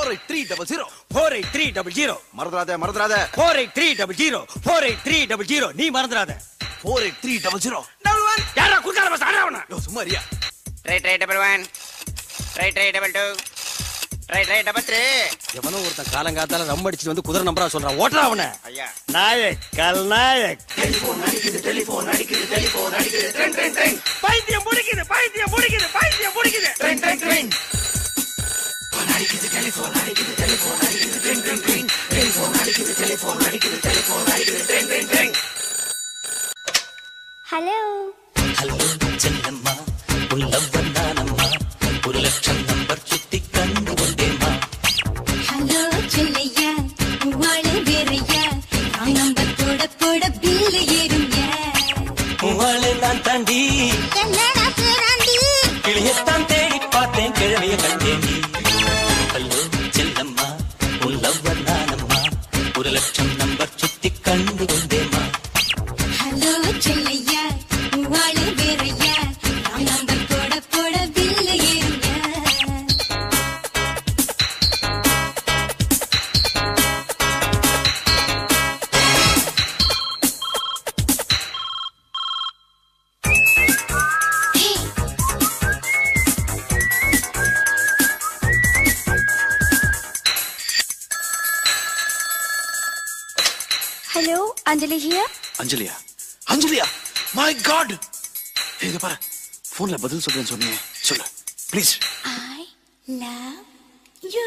Four eight three double zero four eight three double zero மறந்துடாத மறந்துடாத four eight three double zero four eight three double zero நீ மறந்துடாத four eight three double zero யாரா குறுக்கால பஸ் ஆடாவனா yo சும்மா அறியா three three double one three three double two three three double three எவனோ ஒருத்தன் காலங்காத்தால ரம் அடிச்சுட்டு வந்து குதிரை நம்பரா சொல்றான் ஓட்டுறா அவன ஐயா நாயக் கல் நாயக் பைத்தியம் முடிக்குது பைத்தியம் முடிக்குது பைத்தியம் முடிக்குது ஹலோ ஹலோ செல்லம்மா உள்ளவன் நானம்மா ஒரு லட்சம் நம்பர் சுத்தி கண்டு கொண்டேம்மா ஹலோ சொல்லையா உவாளே வேறையா ராங் நம்பர் போட போட பில்லு ஏறுங்க உவாளை நான் தாண்டி என்னடா பேராண்டி கிளியத்தான் தேடி பார்த்தேன் கிழவிய கண்டேண்டி ஹலோ செல்லம்மா உள்ளவன் நானம்மா ஒரு லட்சம் நம்பர் சுத்தி கண்டு கொண்டேம்மா ஹலோ சொல்லையா உவாளே வேறையா ராங் நம்பர் போட போட பில்லு ஏறுங்க ஹலோ அஞ்சலி ஹியர் அஞ்சலியா அஞ்சலியா மை காட் இது பாரு போன்ல பதில் சொல்றேன்னு சொன்னீங்க சொல்லு ப்ளீஸ் I love you.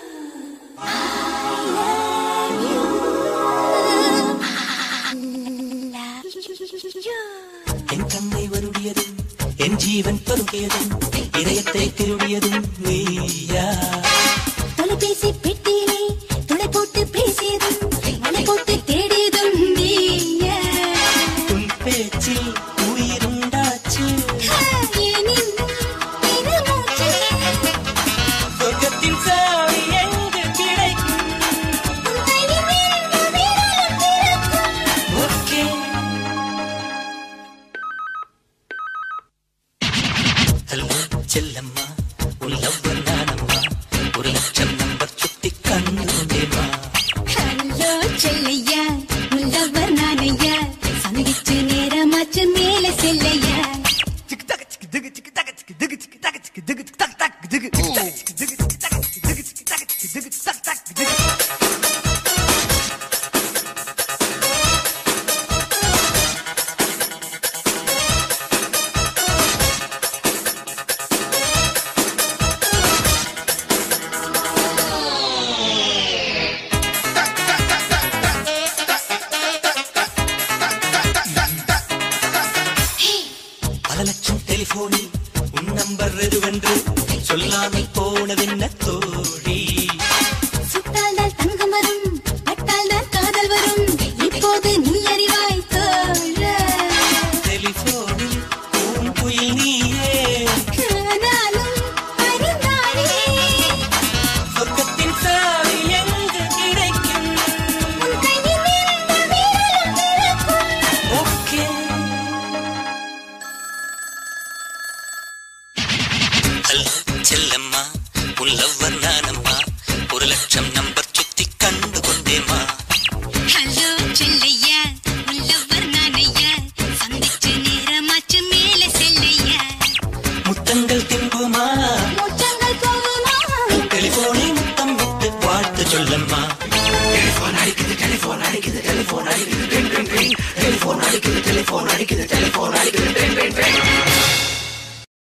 என் கண்ணை வருடியதும் என் ஜீவன் பருகியதும் இதயத்தை திருடியதும் நீயா தொலைபேசி பெட்டியிலே துளை போட்டு பேசியதும் மலை போட்டு தேடியதும் நீயே. உன் பேச்சில் உயிருண்டாச்சு எனினும் இது மூச்சு. சொர்க்கத்தின் சாவி எங்கு கிடைக்கும் உன் கையில் விழுந்த விரலும் திறக்கும். ஓகே ஹலோ செல்லம்மா உன் லவ்வர் நானம்மா ஒரு லட்சம் நம்பர் சுத்தி கண்ணு கொண்டேம்மா ஹலோ செல்லையா உள்ளவர் நானையா சந்திச்சு நேரமாச்சு மேல செல்லையா பல லட்சம் டெலிபோனில் உன் நம்பர் எதுவென்று சொல்லாமல் போனதென்ன தோழி சுட்டால் தான் தங்கம் வரும் பட்டால் தான் காதல் வரும் இப்போது நீ அறிவாய் தோழ டெலிபோனில் உன் குயில் நீயே ஆனாலும் அறிந்தாளே சொர்க்கத்தின் சாவி எங்கு கிடைக்கும் உன் கையில் இருந்த விரலும் திறக்கும். ஓகே ஹலோ செல்லம்மா உன் லவ்வர் நானம்மா ஒரு லட்சம் நம்பர் சுத்தி கண்டு கொண்டேம்மா ஹலோ செல்லையா உள்ளவர் நானையா சந்திச்சு நேரமாச்சு மேல செல்லையா முத்தங்கள் தின்புமா முற்றங்கள் போகுமா டெலிபோனில் முத்தம் விட்டு வாழ்த்து சொல்லம்மா டெலிபோன் அடிக்குது டெலிபோன் அடிக்குது டெலிபோன் அடிக்குது